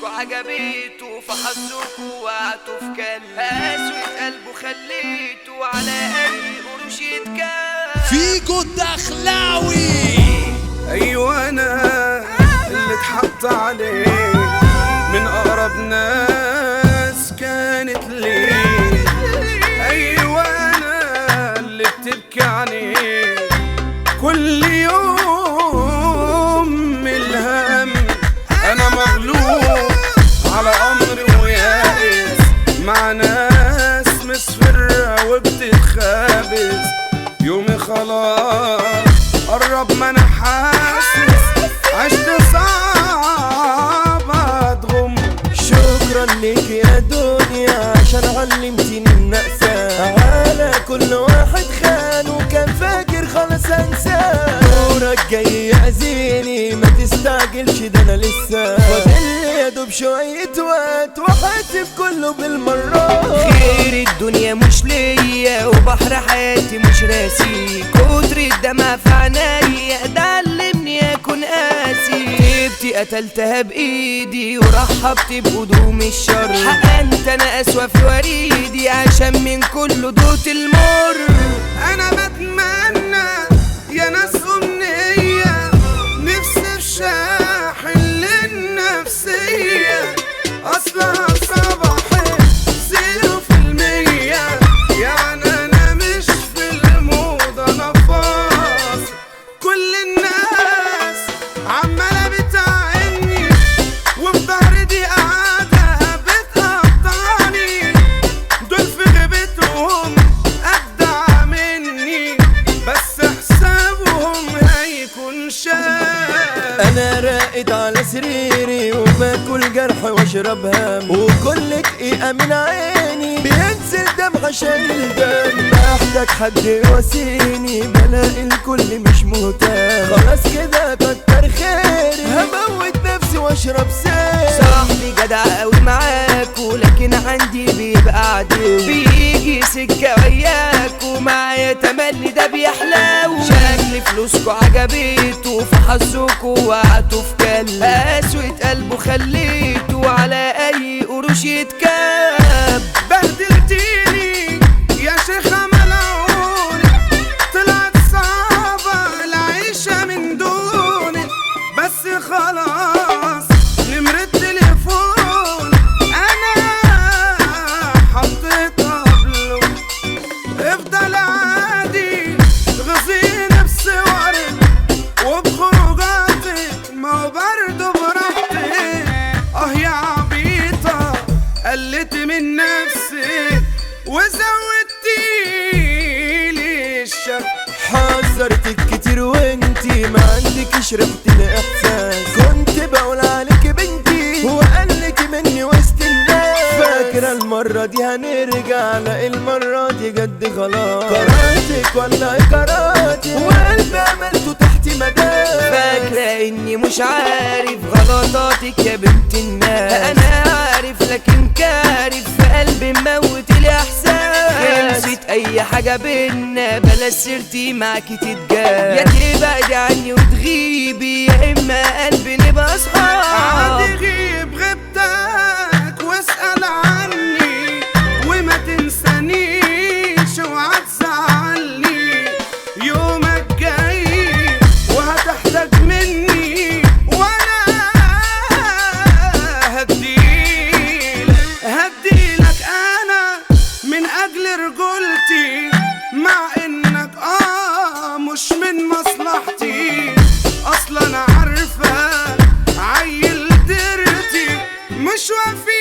فلوسكوا عجبيته فحظكوا وقعتوا في كلب قسوة قلبه خليته على أي قروش يتكلم فيجو الدخلاوي ايوه انا اللي اتحط عليه من اقرب ناس كانت لي ايوه انا اللي بتبكي عليه كل يوم من الهم انا مغلوب على امري ويائس مع ناس مصفرة وبتتخابس يومي خلاص قرب ما انا حاسس عشت صعب اتغم شكرا لك يا دنيا عشان علمتني النقسة على كل واحد خان وكان فاكر خلاص انساه دورك جاي يأذيني ما تستعجلش ده انا لسه فاضل لي يا دوب شوية وقت وحاسب كله بالمرات خير الدنيا مش ليا وبحر حياتي مش راسي كتر الدمع في عينيا ده علمني اكون قاسي تبتي قتلتها بايدي ورحبت بقدوم الشر حقنت انا اسوأ في وريدي عشان من كل دوت المر انا بتمنى يا ناس امنية نفسي في شاحن للنفسية اصلها صباح زيرو في المية يعني انا مش في الموضة انا فاصل كل الناس عمالة بتعني وفي ظهري دي قاعدة بتقطعني دول في غيبتهم أبدع مني بس حسابهم هيكون شاب انا راقد على سريري وباكل جرح واشرب هم وكل دقيقة من عيني بينزل دمعة شايل دم محتاج حد يواسيني بلاقي الكل مش مهتم خلاص كده كتر خيري هموت نفسي واشرب سير صاحبي جدع قوي معاكو لكن عندي بيبقى عدو بيجي سكة وياكو معايا تملي ده بيحلو شكل فلوسكو عجبيته فحظكوا وقعتوا في كلب قسوة قلبه خليته على أي قروش يتكب بهدلتيني يا شيخة ملعوني طلعت صعبة العيشة من دوني بس خلاص نمرة تليفون أنا حطيتها بلو افضل عادي غزيني بصورك وبخروجاتك ما هو برضه براحتك اه يا عبيطة قلت من نفسك وزودتي لي الشك حذرتك كتير وانتي ما عندكش ريحة الاحساس كنت بقول عليك بنتي وقالك مني وسط الناس فاكرة المرة دي هنرجع لا المرة دي جد خلاص قرارتك ولا قراراتي وقلبي عملته تحت مدار فاكرة اني مش عارف غلطاتك يا بنت الناس انا عارف لكن كارف في قلبي موت الاحساس خلصت اي حاجة بينا بلاش سيرتي معاكي تتجاب يا تبعدي عني وتغيبي يا اما قلبي نبقى اصحاب عادي غيب غيبتك واسأل عني وما تنسانيش اوعى تزعلني يومك جاي وهتحتاج مني وانا هديلك هديلك انا من اجل رجولتي مع انك اه مش من مصلحتي اصلا انا عارفه عيل درتي مش وافي